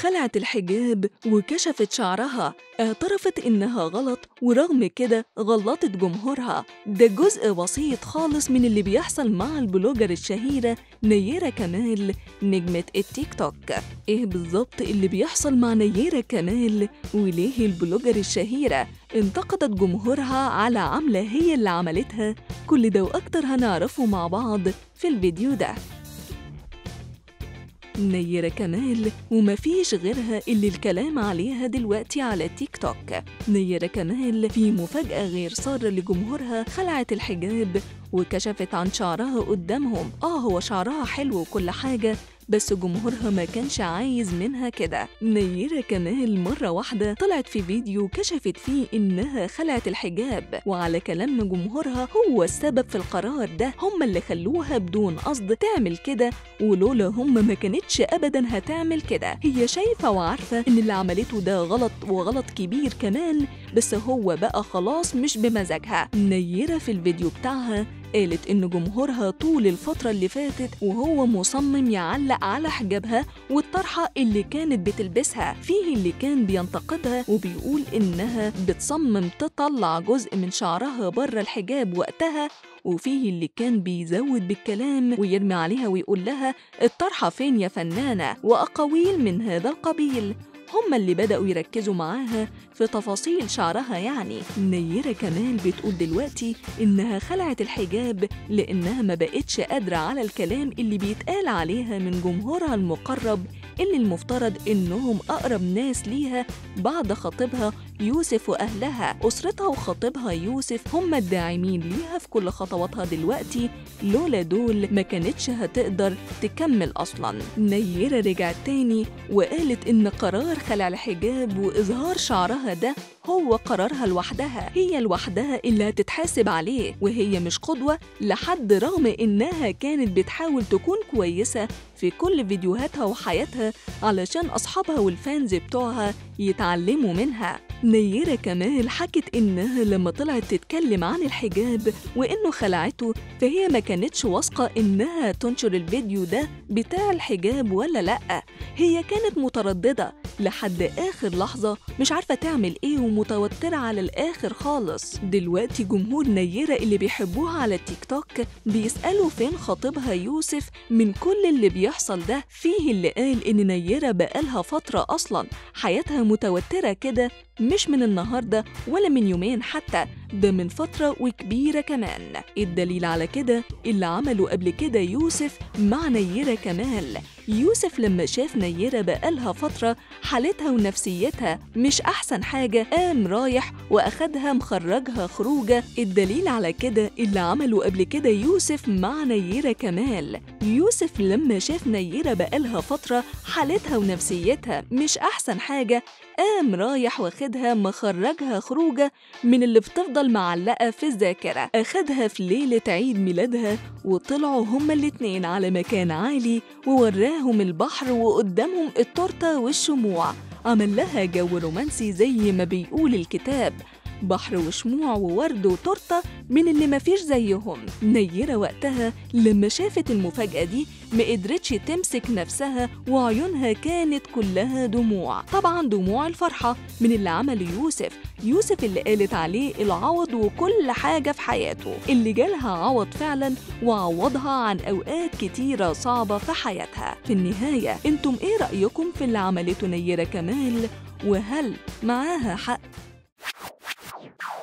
خلعت الحجاب وكشفت شعرها اعترفت إنها غلط ورغم كده غلطت جمهورها ده جزء بسيط خالص من اللي بيحصل مع البلوجر الشهيرة نيرة كمال نجمة التيك توك إيه بالظبط اللي بيحصل مع نيرة كمال وليه البلوجر الشهيرة انتقدت جمهورها على عملة هي اللي عملتها كل ده وأكتر هنعرفه مع بعض في الفيديو ده نيرة كمال ومفيش غيرها اللي الكلام عليها دلوقتي على تيك توك نيرة كمال في مفاجأة غير سارة لجمهورها خلعت الحجاب وكشفت عن شعرها قدامهم آه هو شعرها حلو وكل حاجة بس جمهورها ما كانش عايز منها كده نيرة كمال مرة واحدة طلعت في فيديو كشفت فيه إنها خلعت الحجاب وعلى كلام جمهورها هو السبب في القرار ده هم اللي خلوها بدون قصد تعمل كده ولولا هم ما كانتش أبدا هتعمل كده هي شايفة وعارفة إن اللي عملته ده غلط وغلط كبير كمان بس هو بقى خلاص مش بمزاجها نيرة في الفيديو بتاعها قالت إن جمهورها طول الفترة اللي فاتت وهو مصمم يعلق على حجابها والطرحة اللي كانت بتلبسها فيه اللي كان بينتقدها وبيقول إنها بتصمم تطلع جزء من شعرها بره الحجاب وقتها وفيه اللي كان بيزود بالكلام ويرمي عليها ويقول لها الطرحة فين يا فنانة وأقاويل من هذا القبيل هم اللي بدأوا يركزوا معاها في تفاصيل شعرها يعني نيرة كمال بتقول دلوقتي إنها خلعت الحجاب لأنها ما بقتش قادرة على الكلام اللي بيتقال عليها من جمهورها المقرب اللي المفترض إنهم أقرب ناس ليها بعد خطيبها يوسف وأهلها أسرتها وخطيبها يوسف هم الداعمين ليها في كل خطواتها دلوقتي لولا دول ما كانتش هتقدر تكمل أصلا نيرة رجعت تاني وقالت إن قرار خلع الحجاب وإظهار شعرها ده هو قرارها لوحدها هي لوحدها اللي هتتحاسب عليه وهي مش قدوة لحد رغم إنها كانت بتحاول تكون كويسة في كل فيديوهاتها وحياتها علشان أصحابها والفانز بتوعها يتعلموا منها نيرة كمال حكت إنها لما طلعت تتكلم عن الحجاب وإنه خلعته فهي ما كانتش واثقة إنها تنشر الفيديو ده بتاع الحجاب ولا لأ هي كانت مترددة لحد آخر لحظة مش عارفة تعمل إيه ومتوترة على الآخر خالص دلوقتي جمهور نيرة اللي بيحبوها على التيك توك بيسألوا فين خطيبها يوسف من كل اللي بيحصل ده فيه اللي قال إن نيرة بقالها فترة أصلا حياتها متوترة كده مش من النهاردة ولا من يومين حتى ده من فترة وكبيرة كمان الدليل على كده اللي عمله قبل كده يوسف مع نيرة كمال يوسف لما شاف نيرة بقالها فترة حالتها ونفسيتها مش أحسن حاجة قام رايح وأخدها مخرجها خروجة الدليل على كده اللي عمله قبل كده يوسف مع نيرة كمال يوسف لما شاف نيرة بقالها فترة حالتها ونفسيتها مش أحسن حاجة قام رايح واخدها مخرجها خروجة من اللي بتفضل معلقة في الذاكرة أخدها في ليلة عيد ميلادها وطلعوا هما الاتنين على مكان عالي ووراهم البحر وقدامهم التورتة والشموع عمل لها جو رومانسي زي ما بيقول الكتاب بحر وشموع وورد وتورتة من اللي مفيش زيهم نيرة وقتها لما شافت المفاجأة دي ما قدرتش تمسك نفسها وعيونها كانت كلها دموع طبعا دموع الفرحة من اللي عمله يوسف يوسف اللي قالت عليه العوض وكل حاجة في حياته اللي جالها عوض فعلا وعوضها عن أوقات كتيرة صعبة في حياتها في النهاية انتم ايه رأيكم في اللي عملته نيرة كمال وهل معاها حق